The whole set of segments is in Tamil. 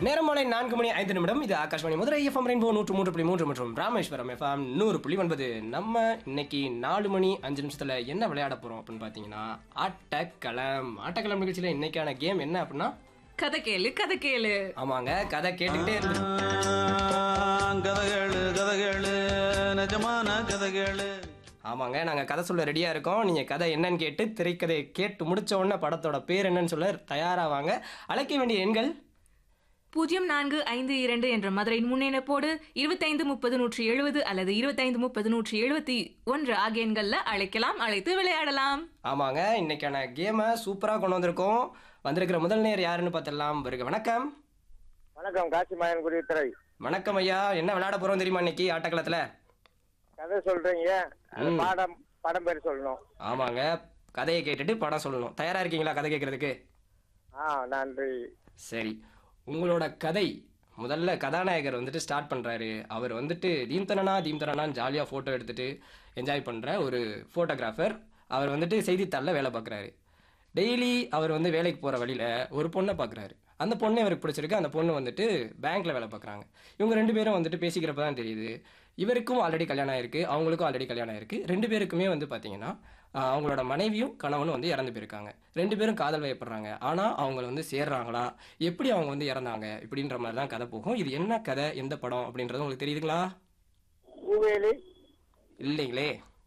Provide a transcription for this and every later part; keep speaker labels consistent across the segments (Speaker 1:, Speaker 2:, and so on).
Speaker 1: நேரம் மாலை நான்கு மணி ஐந்து நிமிடம் இது ஆகாஷ்வாணி மதுரை எஃப்எம் ரெயின்போ நூற்று மூன்று புள்ளி மூன்று மற்றும் ராமேஸ்வரம் எஃப்எம் நூறு புள்ளி ஒன்பது நம்ம இன்னைக்கு நாலு மணி அஞ்சு நிமிஷத்துல என்ன விளையாட போறோம் அப்படின்னு பாத்தீங்கன்னா ஆட்டக்களம் ஆட்டக்களம் நிகழ்ச்சியில இன்னைக்கான கேம் என்ன அப்படின்னா
Speaker 2: கதை கேளு கதை கேளு
Speaker 1: ஆமாங்க கதை கேட்டுக்கிட்டே இருந்து
Speaker 3: கதகளு கதகளு நிஜமான கதகளு
Speaker 1: ஆமாங்க நாங்க கதை சொல்ல ரெடியா இருக்கோம் நீங்க கதை என்னன்னு கேட்டு திரைக்கதையை கேட்டு முடிச்ச உடனே படத்தோட பேர் என்னன்னு சொல்ல தயாராவாங்க அழைக்க வேண்டிய எண்கள்
Speaker 2: பூஜ்ஜியம் நான்கு ஐந்து இரண்டு என்ற மதுரையின் முன்னிணைப்போடு இருபத்தைந்து முப்பது நூற்றி எழுபது அல்லது இருபத்தைந்து முப்பது நூற்றி எழுபத்தி ஒன்று ஆகிய எண்கள்ல அழைக்கலாம் அழைத்து விளையாடலாம்
Speaker 1: ஆமாங்க இன்னைக்கான கேமை சூப்பரா கொண்டு வந்திருக்கோம் வந்திருக்கிற முதல் நேர் யாருன்னு பார்த்துடலாம் வருக வணக்கம்
Speaker 4: வணக்கம் காசி மாயன் குடித்துறை
Speaker 1: வணக்கம் ஐயா என்ன விளையாட போறோம் தெரியுமா இன்னைக்கு ஆட்டக்களத்துல
Speaker 4: கதை சொல்றீங்க அது பாடம் படம் பேர் சொல்லணும்
Speaker 1: ஆமாங்க கதையை கேட்டுட்டு படம் சொல்லணும் தயாரா இருக்கீங்களா கதை கேட்கறதுக்கு
Speaker 4: ஆ நன்றி
Speaker 1: சரி உங்களோட கதை முதல்ல கதாநாயகர் வந்துட்டு ஸ்டார்ட் பண்றாரு அவர் வந்துட்டு தீம்தனனா தீம்தனனான்னு ஜாலியாக ஃபோட்டோ எடுத்துட்டு என்ஜாய் பண்ற ஒரு ஃபோட்டோகிராஃபர் அவர் வந்துட்டு செய்தித்தாளில் வேலை பார்க்குறாரு டெய்லி அவர் வந்து வேலைக்கு போகிற வழியில் ஒரு பொண்ணை பார்க்குறாரு அந்த பொண்ணு அவருக்கு பிடிச்சிருக்கு அந்த பொண்ணு வந்துட்டு பேங்க்கில் வேலை பார்க்குறாங்க இவங்க ரெண்டு பேரும் வந்துட்டு பேசிக்கிறப்ப தான் தெரியுது இவருக்கும் ஆல்ரெடி கல்யாணம் ஆயிருக்கு அவங்களுக்கும் ஆல்ரெடி கல்யாணம் ஆயிருக்கு ரெண்டு பேருக்குமே வந்து பார்த்தீங்கன்னா ஆஹ், அவங்களோட மனைவியும் கணவனும் வந்து இறந்து போயிருக்காங்க ரெண்டு பேரும் காதல் வயப்படுறாங்க ஆனால் அவங்க வந்து சேர்றாங்களா எப்படி அவங்க வந்து இறந்தாங்க இப்படின்ற மாதிரி தான் கதை போகும் இது என்ன கதை எந்த படம் அப்படின்றது உங்களுக்கு தெரியுதுங்களா
Speaker 4: பூவேலி
Speaker 1: இல்லைங்களே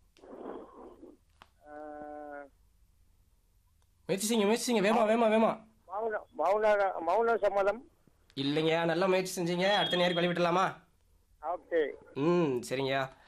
Speaker 4: ஆ,
Speaker 1: முயற்சி செய்யுங்க முயற்சி செய்யுங்க வேமா வேமா வேமா
Speaker 4: மௌன மௌன மௌன சம்மதம்
Speaker 1: இல்லைங்க நல்லா முயற்சி செஞ்சீங்க அடுத்த நேருக்கு வழி விட்டுலாமா
Speaker 4: ஓகே
Speaker 1: ம் சரிங்கய்யா